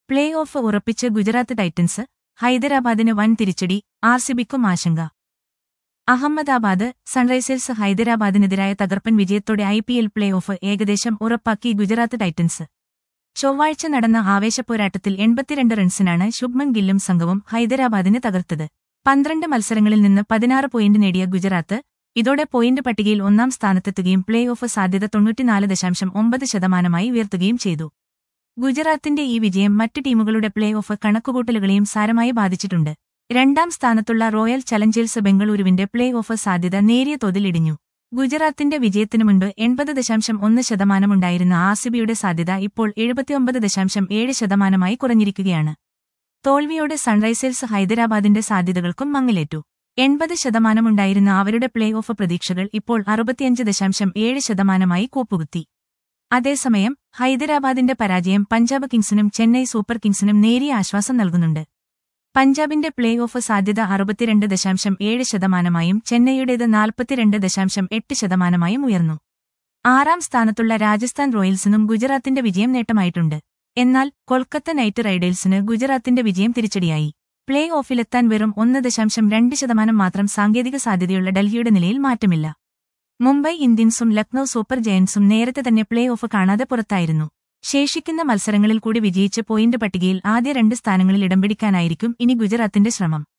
play off ഉറപ്പിച്ച് Gujarat Titans ഹൈദരാബാദിന് വൻ തിരിച്ചടി ആർ സിബിക്കും ആശങ്ക അഹമ്മദാബാദ് സൺറൈസേഴ്സ് ഹൈദരാബാദിനെതിരായ തകർപ്പൻ വിജയത്തോടെ I P L playoff ഏകദേശം ഉറപ്പാക്കി ഗുജറാത്ത് ടൈറ്റൻസ് ചൊവ്വാഴ്ച നടന്ന ആവേശപ്പോരാട്ടത്തിൽ എൺപത്തിരണ്ട് റൺസിനാണ് ശുഭ്മൻ ഗില്ലും സംഘവും ഹൈദരാബാദിനെ തകർത്തത് പന്ത്രണ്ട് മത്സരങ്ങളിൽ നിന്ന് പതിനാറ് പോയിന്റ് നേടിയ ഗുജറാത്ത് ഇതോടെ പോയിന്റ് പട്ടികയിൽ ഒന്നാം സ്ഥാനത്തെത്തുകയും പ്ലേ ഓഫ് സാധ്യത തൊണ്ണൂറ്റിനാല് ദശാംശം ഒമ്പത് ശതമാനമായി ഉയർത്തുകയും ചെയ്തു ഗുജറാത്തിന്റെ ഈ വിജയം മറ്റ് ടീമുകളുടെ പ്ലേ ഓഫ് കണക്കുകൂട്ടലുകളെയും സാരമായി ബാധിച്ചിട്ടുണ്ട് രണ്ടാം സ്ഥാനത്തുള്ള റോയൽ ചലഞ്ചേഴ്സ് ബംഗളൂരുവിന്റെ പ്ലേ ഓഫ് സാധ്യത നേരിയ തോതിൽ ഇടിഞ്ഞു ഗുജറാത്തിന്റെ വിജയത്തിനു മുൻപ് എൺപത് ദശാംശം ഒന്ന് ശതമാനമുണ്ടായിരുന്ന ആർസിബിയുടെ സാധ്യത ഇപ്പോൾ എഴുപത്തിയൊമ്പത് ദശാംശം ഏഴ് ശതമാനമായി കുറഞ്ഞിരിക്കുകയാണ് തോൽവിയോടെ സൺറൈസേഴ്സ് ഹൈദരാബാദിന്റെ സാധ്യതകൾക്കും മങ്ങലേറ്റു എൺപത് ശതമാനമുണ്ടായിരുന്ന അവരുടെ പ്ലേ ഓഫ് പ്രതീക്ഷകൾ ഇപ്പോൾ അറുപത്തിയഞ്ച് ദശാംശം ഏഴ് ശതമാനമായി കൂപ്പുകുത്തി അതേസമയം ഹൈദരാബാദിന്റെ പരാജയം പഞ്ചാബ് കിങ്സിനും ചെന്നൈ സൂപ്പർ കിങ്സിനും നേരിയ ആശ്വാസം നൽകുന്നുണ്ട് പഞ്ചാബിന്റെ പ്ലേ ഓഫ് സാധ്യത അറുപത്തിരണ്ട് ദശാംശം ഏഴ് ശതമാനമായും ചെന്നൈയുടേത് നാൽപ്പത്തിരണ്ട് ദശാംശം എട്ട് ശതമാനമായും ഉയർന്നു ആറാം സ്ഥാനത്തുള്ള രാജസ്ഥാൻ റോയൽസിനും ഗുജറാത്തിന്റെ വിജയം നേട്ടമായിട്ടുണ്ട് എന്നാൽ കൊൽക്കത്ത നൈറ്റ് റൈഡേഴ്സിന് ഗുജറാത്തിന്റെ വിജയം തിരിച്ചടിയായി പ്ലേ ഓഫിലെത്താൻ വെറും ഒന്ന് ദശാംശം രണ്ട് ശതമാനം മാത്രം സാങ്കേതിക സാധ്യതയുള്ള ഡൽഹിയുടെ നിലയിൽ മാറ്റമില്ല മുംബൈ ഇന്ത്യൻസും ലക്നൌ സൂപ്പർ ജയന്റ്സും നേരത്തെ തന്നെ പ്ലേ ഓഫ് കാണാതെ പുറത്തായിരുന്നു ശേഷിക്കുന്ന മത്സരങ്ങളിൽ കൂടി വിജയിച്ച് പോയിന്റ് പട്ടികയിൽ ആദ്യ രണ്ട് സ്ഥാനങ്ങളിൽ ഇടം പിടിക്കാനായിരിക്കും ഇനി ഗുജറാത്തിന്റെ ശ്രമം